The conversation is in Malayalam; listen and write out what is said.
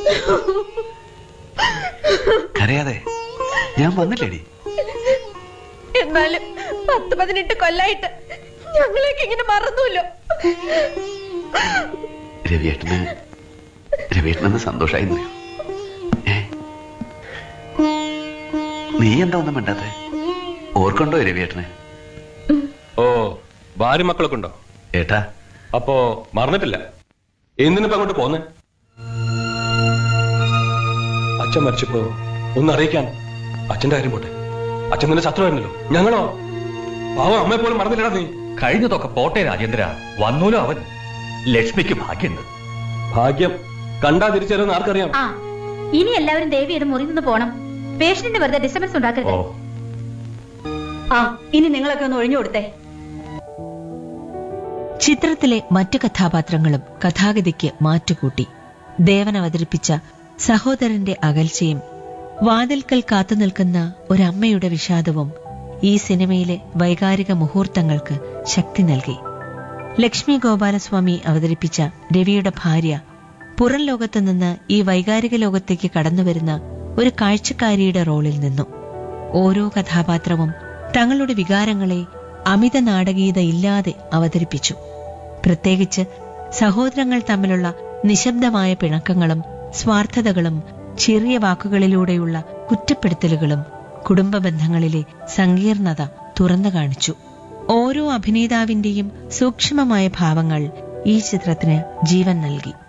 കരയാതെ ഞാൻ വന്നില്ലേടി എന്നാലും പത്ത് പതിനെട്ട് കൊല്ലായിട്ട് ഞങ്ങളെയൊക്കെ ഇങ്ങനെ മറന്നുല്ലോ രവിയേട്ടന് രവിയേട്ടനെന്ന് സന്തോഷമായി ഏ നീ എന്താ ഒന്നും മിണ്ടാത്തെ ഓർക്കുണ്ടോ രവിയേട്ടനെ ഓ ഭാര്യ മക്കളൊക്കെ ഉണ്ടോ ഏട്ടാ അപ്പോ മറന്നിട്ടില്ല എന്തിനിപ്പോ അങ്ങോട്ട് പോന്നെ അച്ഛൻ മരിച്ചപ്പോ ഒന്ന് അറിയിക്കാൻ അച്ഛന്റെ കാര്യം പോട്ടെ അച്ഛൻ നിന്റെ ശത്രുവായിരുന്നല്ലോ ഞങ്ങളോ പാവം അമ്മയെ പോലും മറന്നില്ലടാ നീ കഴിഞ്ഞതൊക്കെ പോട്ടെ രാജേന്ദ്ര വന്നൂലോ അവൻ ലക്ഷ്മിക്ക് ഭാഗ്യമുണ്ട് ഭാഗ്യം കണ്ടാ തിരിച്ചറിയുന്ന ആർക്കറിയാം ആ ഇനി എല്ലാവരും ദേവി ഇത് മുറി നിന്ന് പോണം പേഷ്യന്റിന് വെറുതെ ഡിസ്റ്റർബൻസ് ഓ ഉണ്ടാക്കരുത് ആ ഇനി നിങ്ങളൊക്കെ ഒന്ന് ഒഴിഞ്ഞു കൊടുത്തേ ചിത്രത്തിലെ മറ്റു കഥാപാത്രങ്ങളും കഥാഗതിക്ക് മാറ്റുകൂട്ടി ദേവൻ അവതരിപ്പിച്ച സഹോദരന്റെ അകൽച്ചയും വാതിൽക്കൽ കാത്തുനിൽക്കുന്ന ഒരമ്മയുടെ വിഷാദവും ഈ സിനിമയിലെ വൈകാരിക മുഹൂർത്തങ്ങൾക്ക് ശക്തി നൽകി ലക്ഷ്മി ഗോപാലസ്വാമി അവതരിപ്പിച്ച രവിയുടെ ഭാര്യ പുറം ലോകത്തു നിന്ന് ഈ വൈകാരിക ലോകത്തേക്ക് കടന്നുവരുന്ന ഒരു കാഴ്ചക്കാരിയുടെ റോളിൽ നിന്നു ഓരോ കഥാപാത്രവും തങ്ങളുടെ വികാരങ്ങളെ അമിത നാടകീയത ഇല്ലാതെ അവതരിപ്പിച്ചു പ്രത്യേകിച്ച് സഹോദരങ്ങൾ തമ്മിലുള്ള നിശബ്ദമായ പിണക്കങ്ങളും സ്വാർത്ഥതകളും ചെറിയ വാക്കുകളിലൂടെയുള്ള കുറ്റപ്പെടുത്തലുകളും കുടുംബ ബന്ധങ്ങളിലെ സങ്കീർണത തുറന്നു കാണിച്ചു ഓരോ അഭിനേതാവിന്റെയും സൂക്ഷ്മമായ ഭാവങ്ങൾ ഈ ചിത്രത്തിന് ജീവൻ നൽകി